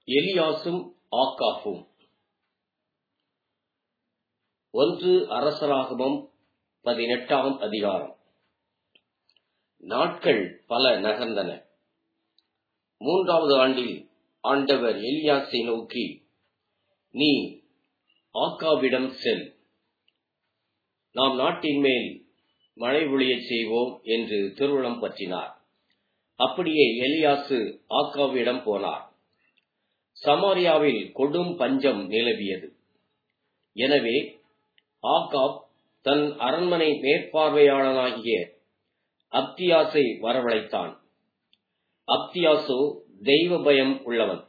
எலியாசும் ஆக்காப்பும் ஒன்று அரசராகமம் பதினெட்டாம் அதிகாரம் நாட்கள் பல நகர்ந்தன மூன்றாவது ஆண்டில் ஆண்டவர் எலியாசை நோக்கி நீ ஆக்காவிடம் செல் நாம் நாட்டின் மேல் மழை பொழியச் செய்வோம் என்று திருவுளம் பற்றினார் அப்படியே எலியாசு ஆக்காவிடம் போனார் சமாரியாவில் கொடும் பஞ்சம் நிலவியது எனவே ஆகாப் தன் அரண்மனை மேற்பார்வையாளனாகிய அப்தியாசை வரவழைத்தான் அப்தியாசோ தெய்வ பயம் உள்ளவன்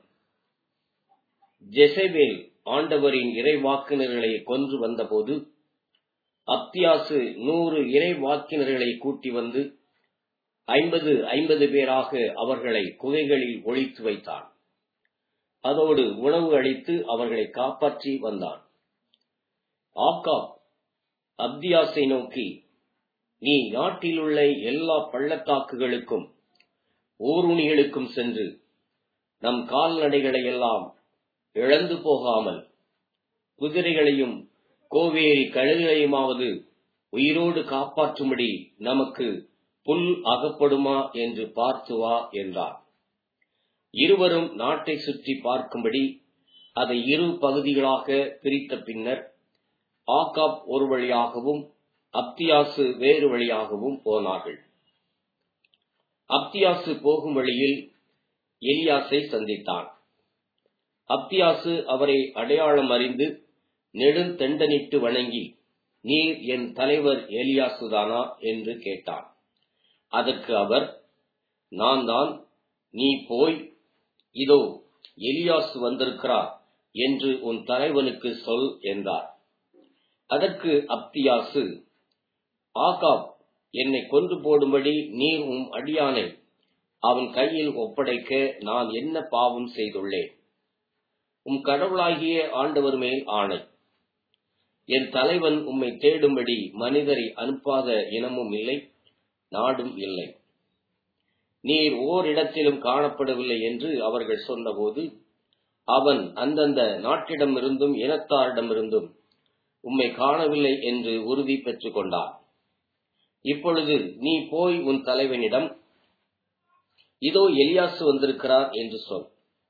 ஜெசபேல் ஆண்டவரின் இறைவாக்கினர்களை கொன்று வந்தபோது அப்தியாசு நூறு இறைவாக்கினர்களை கூட்டி வந்து ஐம்பது ஐம்பது பேராக அவர்களை குகைகளில் ஒழித்து வைத்தான் அதோடு உணவு அளித்து அவர்களை காப்பாற்றி வந்தான் ஆக்காப் அப்தியாசை நோக்கி நீ நாட்டில் உள்ள எல்லா பள்ளத்தாக்குகளுக்கும் ஊருணிகளுக்கும் சென்று நம் கால்நடைகளை எல்லாம் இழந்து போகாமல் குதிரைகளையும் கோவேரி கழுகுகளையுமாவது உயிரோடு காப்பாற்றும்படி நமக்கு புல் அகப்படுமா என்று பார்த்து வா என்றார் இருவரும் நாட்டை சுற்றி பார்க்கும்படி அதை இரு பகுதிகளாக பிரித்த பின்னர் ஆகாப் ஒரு வழியாகவும் அப்தியாசு வேறு வழியாகவும் போனார்கள் அப்தியாசு போகும் வழியில் எலியாசை சந்தித்தான் அப்தியாசு அவரை அடையாளம் அறிந்து நெடுந்தெண்டனிட்டு வணங்கி நீர் என் தலைவர் எலியாசுதானா என்று கேட்டான் அதற்கு அவர் நான் தான் நீ போய் இதோ எலியாசு வந்திருக்கிறார் என்று உன் தலைவனுக்கு சொல் என்றார் அதற்கு அப்தியாசு ஆகாப் என்னை கொன்று போடும்படி நீர் உம் அடியானை அவன் கையில் ஒப்படைக்க நான் என்ன பாவம் செய்துள்ளேன் உம் கடவுளாகிய ஆண்டவர் மேல் ஆணை என் தலைவன் உம்மை தேடும்படி மனிதரை அனுப்பாத இனமும் இல்லை நாடும் இல்லை நீர் ஓரிடத்திலும் காணப்படவில்லை என்று அவர்கள் சொன்னபோது அவன் அந்தந்த நாட்டிடமிருந்தும் இனத்தாரிடமிருந்தும் உம்மை காணவில்லை என்று உறுதி பெற்றுக் கொண்டான் இப்பொழுது நீ போய் உன் தலைவனிடம் இதோ எலியாசு வந்திருக்கிறார் என்று சொல்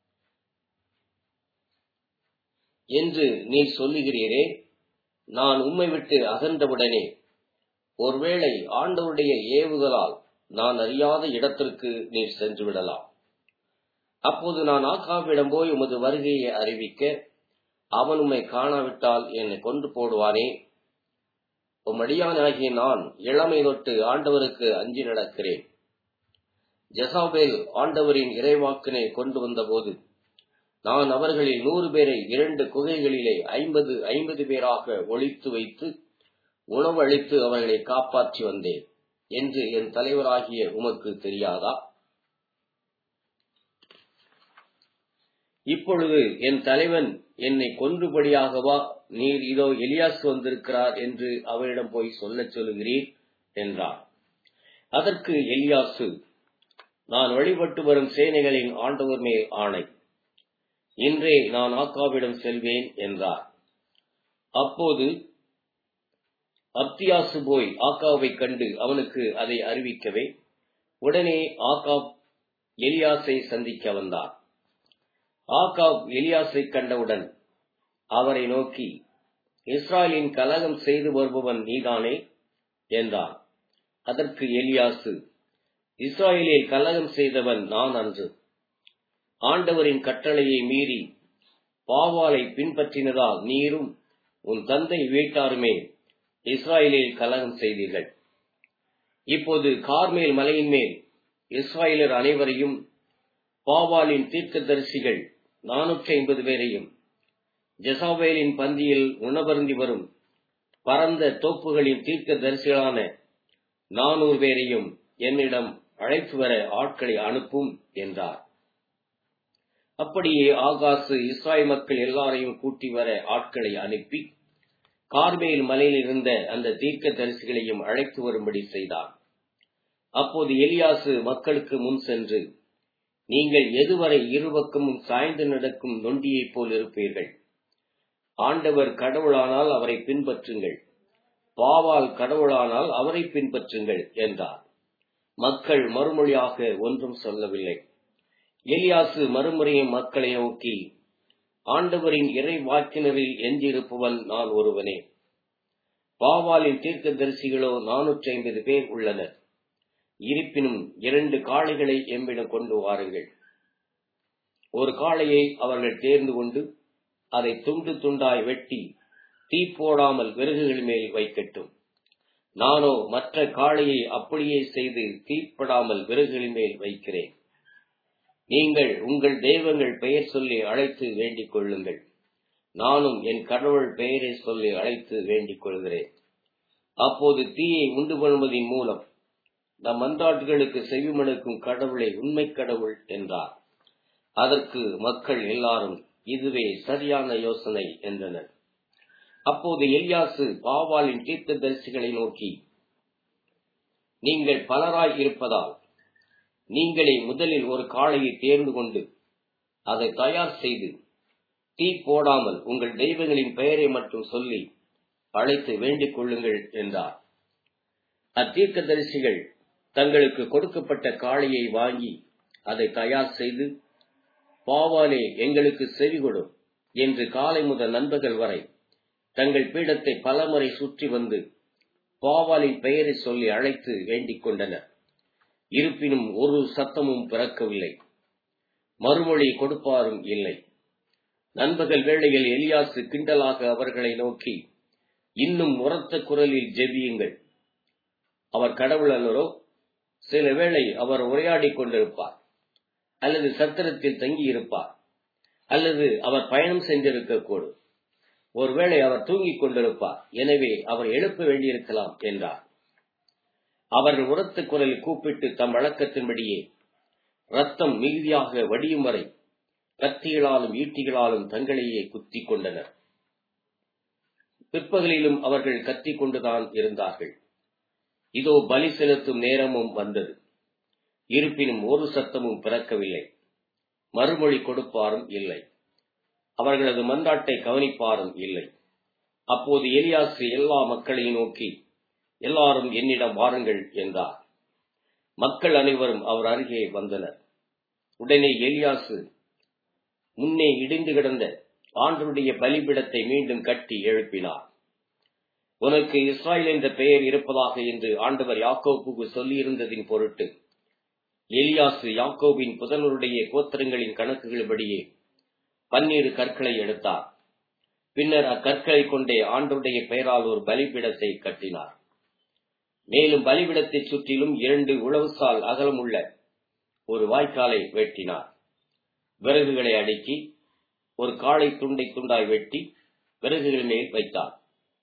என்று நீ சொல்லுகிறீரே நான் உம்மை விட்டு அகன்றவுடனே ஒருவேளை ஆண்டவருடைய ஏவுகளால் நான் அறியாத இடத்திற்கு நீர் சென்று விடலாம் அப்போது நான் ஆக்காவிடம் போய் உமது வருகையை அறிவிக்க அவன் உம்மை காணாவிட்டால் என்னை கொண்டு போடுவானே உம்மடியானாகிய நான் இளமை தொட்டு ஆண்டவருக்கு அஞ்சி நடக்கிறேன் ஜெசாபேல் ஆண்டவரின் இறைவாக்கினை கொண்டு வந்தபோது நான் அவர்களில் நூறு பேரை இரண்டு குகைகளிலே ஐம்பது ஐம்பது பேராக ஒழித்து வைத்து உணவு அளித்து அவர்களை காப்பாற்றி வந்தேன் என்று என் தலைவராகிய உமக்கு தெரியாதா இப்பொழுது என் தலைவன் என்னை கொன்றுபடியாகவா நீர் இதோ எலியாசு வந்திருக்கிறார் என்று அவரிடம் போய் சொல்லச் சொல்லுகிறீர் என்றார் அதற்கு எலியாசு நான் வழிபட்டு வரும் சேனைகளின் ஆண்டவர் மேல் ஆணை இன்றே நான் ஆக்காவிடம் செல்வேன் என்றார் அப்போது அப்தியாசு போய் ஆக்காவை கண்டு அவனுக்கு அதை அறிவிக்கவே உடனே ஆகாப் எலியாசை சந்திக்க வந்தார் ஆகாப் எலியாசை கண்டவுடன் அவரை நோக்கி இஸ்ராயலின் கலகம் செய்து வருபவன் நீதானே என்றார் அதற்கு எலியாசு இஸ்ராயலில் கலகம் செய்தவன் நான் அன்று ஆண்டவரின் கட்டளையை மீறி பாவாலை பின்பற்றினதால் நீரும் உன் தந்தை வீட்டாருமே இஸ்ராயலில் கலகம் செய்தீர்கள் இப்போது கார்மேல் மலையின் மேல் இஸ்ராயலர் அனைவரையும் பாவாலின் தீர்க்கதரிசிகள் நானூற்றி ஐம்பது பேரையும் ஜெசாவேலின் பந்தியில் உணவருந்தி வரும் பரந்த தோப்புகளின் தீர்க்க தரிசிகளான நானூறு பேரையும் என்னிடம் அழைத்து வர ஆட்களை அனுப்பும் என்றார் அப்படியே ஆகாசு இஸ்ராய் மக்கள் எல்லாரையும் கூட்டி வர ஆட்களை அனுப்பி கார்மேல் மலையில் இருந்த அந்த தீர்க்க தரிசிகளையும் அழைத்து வரும்படி செய்தான் அப்போது எலியாசு மக்களுக்கு முன் சென்று நீங்கள் எதுவரை இருபக்கமும் சாய்ந்து நடக்கும் நொண்டியைப் போல் இருப்பீர்கள் ஆண்டவர் கடவுளானால் அவரை பின்பற்றுங்கள் பாவால் கடவுளானால் அவரை பின்பற்றுங்கள் என்றார் மக்கள் மறுமொழியாக ஒன்றும் சொல்லவில்லை எலியாசு மறுமுறையும் மக்களை நோக்கி ஆண்டவரின் இறை வாக்கினரில் எஞ்சியிருப்பவன் நான் ஒருவனே பாவாலின் தீர்க்க தரிசிகளோ நானூற்றி ஐம்பது பேர் உள்ளனர் இருப்பினும் இரண்டு காளைகளை எம்மிடம் கொண்டு வாருங்கள் ஒரு காளையை அவர்கள் தேர்ந்து கொண்டு அதை துண்டு துண்டாய் வெட்டி தீ போடாமல் விறகுகள் மேல் வைக்கட்டும் நானோ மற்ற காளையை அப்படியே செய்து தீப்படாமல் விறகுகளின் மேல் வைக்கிறேன் நீங்கள் உங்கள் தெய்வங்கள் பெயர் சொல்லி அழைத்து வேண்டிக் கொள்ளுங்கள் நானும் என் கடவுள் பெயரை சொல்லி அழைத்து வேண்டிக் கொள்கிறேன் அப்போது தீயை உண்டு கொள்வதின் மூலம் நம் மன்றாட்டுகளுக்கு செவிமடுக்கும் கடவுளை உண்மை கடவுள் என்றார் அதற்கு மக்கள் எல்லாரும் இதுவே சரியான யோசனை என்றனர் அப்போது எலியாசு பாவாலின் தீர்த்த தரிசிகளை நோக்கி நீங்கள் பலராய் இருப்பதால் நீங்களே முதலில் ஒரு காளையை தேர்ந்து கொண்டு அதை தயார் செய்து தீ போடாமல் உங்கள் தெய்வங்களின் பெயரை மட்டும் சொல்லி அழைத்து வேண்டிக் கொள்ளுங்கள் என்றார் அத்தீர்க்க தரிசிகள் தங்களுக்கு கொடுக்கப்பட்ட காளையை வாங்கி அதை தயார் செய்து பாவாலே எங்களுக்கு செவிகொடும் என்று காலை முதல் நண்பகல் வரை தங்கள் பீடத்தை பலமுறை சுற்றி வந்து பாவாலின் பெயரை சொல்லி அழைத்து வேண்டிக் கொண்டனர் இருப்பினும் ஒரு சத்தமும் பிறக்கவில்லை மறுமொழி கொடுப்பாரும் இல்லை நண்பகல் வேளையில் எலியாசு கிண்டலாக அவர்களை நோக்கி இன்னும் உரத்த குரலில் ஜெபியுங்கள் அவர் கடவுள் அல்லரோ சில வேளை அவர் உரையாடிக் கொண்டிருப்பார் அல்லது சத்திரத்தில் தங்கியிருப்பார் அல்லது அவர் பயணம் சென்றிருக்கக்கூடும் ஒருவேளை அவர் தூங்கிக் கொண்டிருப்பார் எனவே அவர் எழுப்ப வேண்டியிருக்கலாம் என்றார் அவர்கள் உரத்த குரலில் கூப்பிட்டு தம் வழக்கத்தின்படியே ரத்தம் மிகுதியாக வடியும் வரை கத்திகளாலும் ஈட்டிகளாலும் தங்களையே குத்திக் கொண்டனர் பிற்பகலிலும் அவர்கள் கத்திக் கொண்டுதான் இருந்தார்கள் இதோ பலி செலுத்தும் நேரமும் வந்தது இருப்பினும் ஒரு சத்தமும் பிறக்கவில்லை மறுமொழி கொடுப்பாரும் இல்லை அவர்களது மன்றாட்டை கவனிப்பாரும் இல்லை அப்போது எலியாசு எல்லா மக்களையும் நோக்கி எல்லாரும் என்னிடம் வாருங்கள் என்றார் மக்கள் அனைவரும் அவர் அருகே வந்தனர் உடனே எலியாசு முன்னே இடிந்து கிடந்த ஆண்டருடைய பலிபிடத்தை மீண்டும் கட்டி எழுப்பினார் உனக்கு இஸ்ராயல் என்ற பெயர் இருப்பதாக என்று ஆண்டவர் யாக்கோப்புக்கு சொல்லியிருந்ததின் பொருட்டு எலியாசு யாக்கோபின் புதனருடைய கோத்திரங்களின் கணக்குகளின்படியே பன்னீர் கற்களை எடுத்தார் பின்னர் அக்கற்களை கொண்டே ஆண்டருடைய பெயரால் ஒரு பலிபிடத்தை கட்டினார் மேலும் பலிபிடத்தை சுற்றிலும் இரண்டு உழவுசால் அகலமுள்ள ஒரு வாய்க்காலை வெட்டினார் விறகுகளை அடுக்கி ஒரு காளை துண்டை துண்டாய் வெட்டி விறகுகள் மேல் வைத்தார்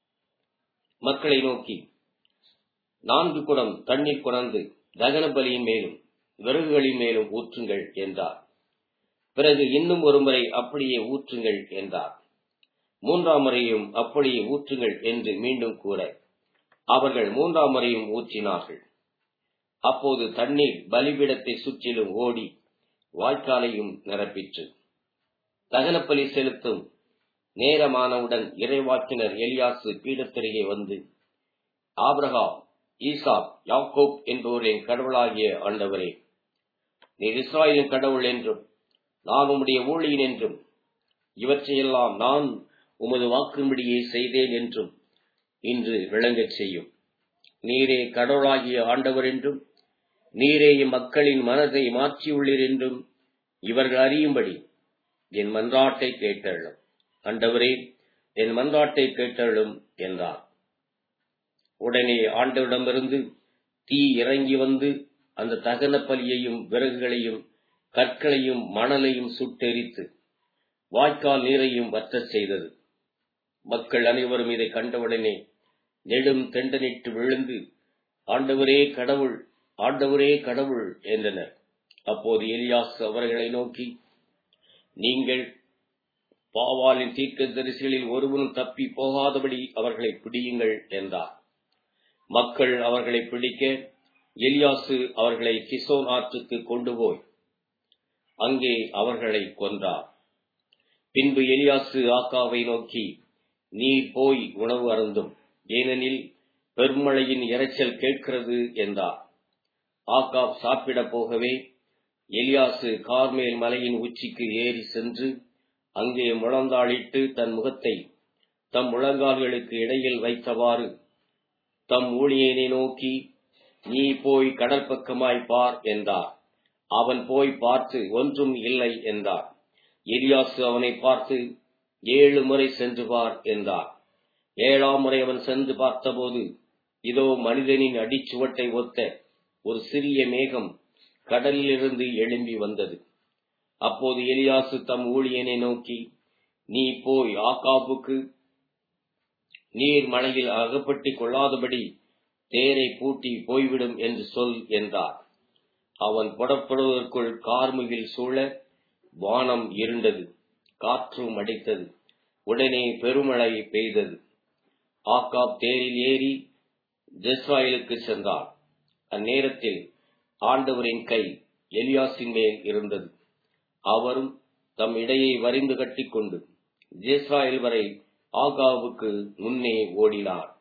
மக்களை நோக்கி நான்கு குடம் தண்ணீர் குறந்து தகன பலியின் மேலும் விறகுகளின் மேலும் ஊற்றுங்கள் என்றார் பிறகு இன்னும் ஒரு முறை அப்படியே ஊற்றுங்கள் என்றார் மூன்றாம் முறையும் அப்படியே ஊற்றுங்கள் என்று மீண்டும் கூற அவர்கள் மூன்றாம் முறையும் ஊற்றினார்கள் அப்போது தண்ணீர் பலிபீடத்தை சுற்றிலும் ஓடி வாய்க்காலையும் நிரப்பிற்று தகனப்பலி செலுத்தும் நேரமானவுடன் இறைவாக்கினர் எலியாசு பீடத்திரையே வந்து ஆபிரகாம் ஈசாப் யாக்கோப் என்பவரின் கடவுளாகிய ஆண்டவரே நீர் இஸ்ராயலின் கடவுள் என்றும் நான் உம்முடைய ஊழியன் என்றும் இவற்றையெல்லாம் நான் உமது வாக்கும்படியே செய்தேன் என்றும் இன்று விளங்கச் செய்யும் நீரே கடவுளாகிய ஆண்டவர் என்றும் நீரே மக்களின் மனதை மாற்றியுள்ளீர் என்றும் இவர்கள் அறியும்படி என் மன்றாட்டை கேட்டள்ளும் ஆண்டவரே என் மன்றாட்டை கேட்டள்ளும் என்றார் உடனே ஆண்டவரிடமிருந்து தீ இறங்கி வந்து அந்த தகன பலியையும் விறகுகளையும் கற்களையும் மணலையும் சுட்டெரித்து வாய்க்கால் நீரையும் வற்றச் செய்தது மக்கள் அனைவரும் இதை கண்டவுடனே நெடும் தெண்டனிட்டு விழுந்து ஆண்டவரே கடவுள் ஆண்டவரே கடவுள் என்றனர் அப்போது எலியாஸ் அவர்களை நோக்கி நீங்கள் பாவாலின் தீர்க்க தரிசிகளில் ஒருவனும் தப்பி போகாதபடி அவர்களை பிடியுங்கள் என்றார் மக்கள் அவர்களை பிடிக்க எலியாசு அவர்களை கிசோன் ஆற்றுக்கு கொண்டு போய் அங்கே அவர்களை கொன்றார் பின்பு எலியாசு ஆக்காவை நோக்கி நீ போய் உணவு அருந்தும் ஏனெனில் பெருமழையின் இரைச்சல் கேட்கிறது என்றார் ஆக்காப் சாப்பிடப் போகவே எலியாசு கார்மேல் மலையின் உச்சிக்கு ஏறி சென்று அங்கே முழந்தாளிட்டு தன் முகத்தை தம் முழங்கால்களுக்கு இடையில் வைத்தவாறு தம் ஊழியனை நோக்கி நீ போய் கடல் பக்கமாய் பார் என்றார் அவன் போய் பார்த்து ஒன்றும் இல்லை என்றார் எலியாசு அவனை பார்த்து ஏழு முறை சென்று பார் என்றார் ஏழாம் முறை அவன் சென்று பார்த்தபோது இதோ மனிதனின் அடிச்சுவட்டை ஒத்த ஒரு சிறிய மேகம் கடலிலிருந்து எழும்பி வந்தது அப்போது எலியாசு தம் ஊழியனை நோக்கி நீ போய் ஆக்காப்புக்கு நீர் மழையில் அகப்பட்டுக் கொள்ளாதபடி தேரை பூட்டி போய்விடும் என்று சொல் என்றார் அவன் புறப்படுவதற்குள் கார்முகில் சூழ வானம் இருண்டது காற்றும் அடித்தது உடனே பெருமழை பெய்தது ஆக்காப் தேரில் ஏறி ஜெஸ்ராயலுக்கு சென்றார் அந்நேரத்தில் ஆண்டவரின் கை எலியாசின் மேல் இருந்தது அவரும் தம் இடையை வரிந்து கட்டிக்கொண்டு ஜேஸ்ராயல் வரை ஆகாவுக்கு முன்னே ஓடினார்